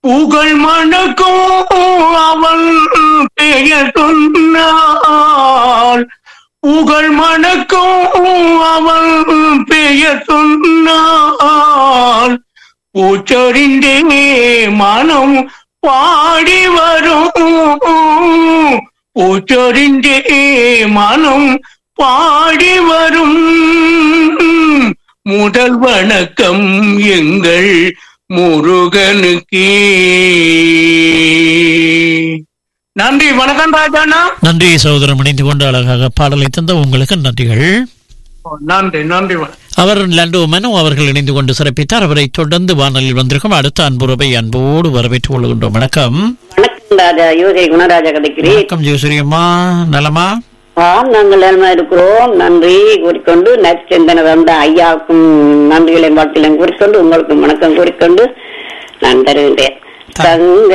புகழ் மணக்கும் அவள் பெயர் சொன்னாள் புகழ் மணக்கும் அவள் பெயர் சொன்னாள் பூச்சொறிந்தே மனம் பாடி வரும் பூச்சொறிந்தே மனம் பாடி வரும் முதல் வணக்கம் எங்கள் முருகனுக்கே நன்றி வணக்கம் ராஜாண்ணா நன்றி சகோதரன் இணைந்து கொண்டு அழகாக பாடலை தந்த உங்களுக்கு நன்றிகள் நன்றி நன்றி வணக்கம் அவர் லண்டோ மனு அவர்கள் இணைந்து கொண்டு சிறப்பித்தார் அவரை தொடர்ந்து வானொலியில் வந்திருக்கும் அடுத்த அன்புறவை அன்போடு வரவேற்றுக் கொள்கின்றோம் வணக்கம் வணக்கம் ராஜா யோகை குணராஜா கதைக்கிறேன் வணக்கம் ஜெயசூரியம்மா நலமா ஆம் நாங்கள் நலமா இருக்கிறோம் நன்றி கூறிக்கொண்டு நற்சிந்தனை வந்த ஐயாவுக்கும் நன்றிகளையும் வாழ்க்கையிலும் கூறிக்கொண்டு உங்களுக்கும் வணக்கம் கூறிக்கொண்டு நான் தருகின்றேன் தங்க